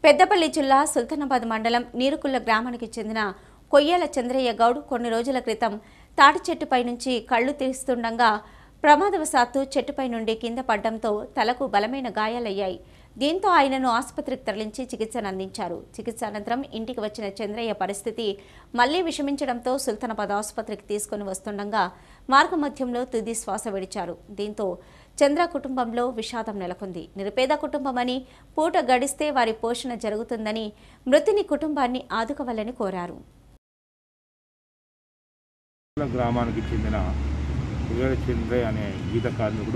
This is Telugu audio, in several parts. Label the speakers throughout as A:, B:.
A: పెద్దపల్లి జిల్లా సుల్తానాబాద్ మండలం నీరుకుల్ల గ్రామానికి చెందిన కొయ్యాల చంద్రయ్య గౌడ్ కొన్ని రోజుల క్రితం తాటి చెట్టుపై నుంచి కళ్ళు తీస్తుండగా ప్రమాదవశాత్తు చెట్టుపై నుండి కింద పడ్డంతో తలకు బలమైన గాయాలయ్యాయి దీంతో ఆయనను ఆసుపత్రికి తరలించి చికిత్సను అందించారు చికిత్స అనంతరం ఇంటికి వచ్చిన చంద్రయ్య పరిస్థితి మళ్లీ విషమించడంతో సుల్తానాబాద్ ఆసుపత్రికి తీసుకుని వస్తుండగా మార్గమధ్యంలో తుది శ్వాస విడిచారు దీంతో చంద్ర కుటుంబంలో విషాదం నెలకొంది నిరుపేద కుటుంబమని పూట గడిస్తే వారి పోషణ జరుగుతుందని మృతుని కుటుంబాన్ని ఆదుకోవాలని కోరారు
B: గ్రామానికి చెందిన ఉయ్యాల చంద్రయ్య అనే గీత కార్మికుడు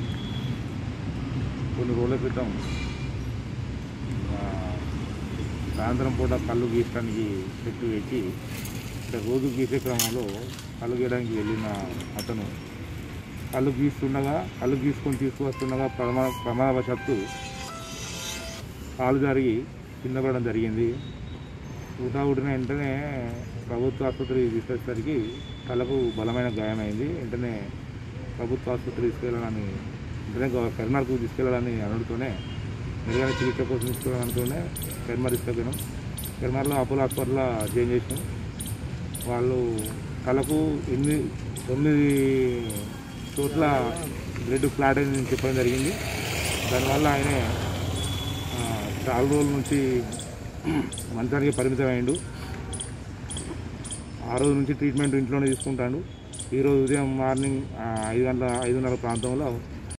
B: కొన్ని రోజుల క్రితం ఆ, సాయంత్రం పూట కళ్ళు గీయడానికి చెట్టు ఎక్కి అంటే రోజు గీసే క్రమంలో కళ్ళు గీయడానికి వెళ్ళిన అతను కళ్ళు గీస్తుండగా కళ్ళు గీసుకొని తీసుకువస్తుండగా ప్రమా ప్రమాదవశాత్తు కాలు జరిగి కింద పడడం జరిగింది ఊటావుడిన వెంటనే ప్రభుత్వ ఆసుపత్రికి తీసుకొచ్చేసరికి తలకు బలమైన గాయమైంది వెంటనే ప్రభుత్వ ఆసుపత్రికి తీసుకెళ్ళాలని వెంటనే గవ- కరీంనగర్కు తీసుకెళ్ళాలని అనుడుతోనే మెరుగైన చికిత్స కోసం తీసుకెళ్ళాలనుకునే కరీంనగర్ తీసుకెళ్ళాం కరీంనగర్లో అపోలో హాస్పిటల్లో జాయిన్ చేసినాం వాళ్ళు తలకు ఎనిమిది తొమ్మిది చోట్ల బ్లడ్ ఫ్లాట్ అయిందని చెప్పడం జరిగింది దానివల్ల ఆయన ఆ, చాలా రోజుల నుంచి మంచానికి పరిమితం అయ్యిండు ఆ రోజు నుంచి ట్రీట్మెంట్ ఇంట్లోనే తీసుకుంటాడు ఈరోజు ఉదయం మార్నింగ్ ఆ, ఐదు గంటల ఐదున్నర ప్రాంతంలో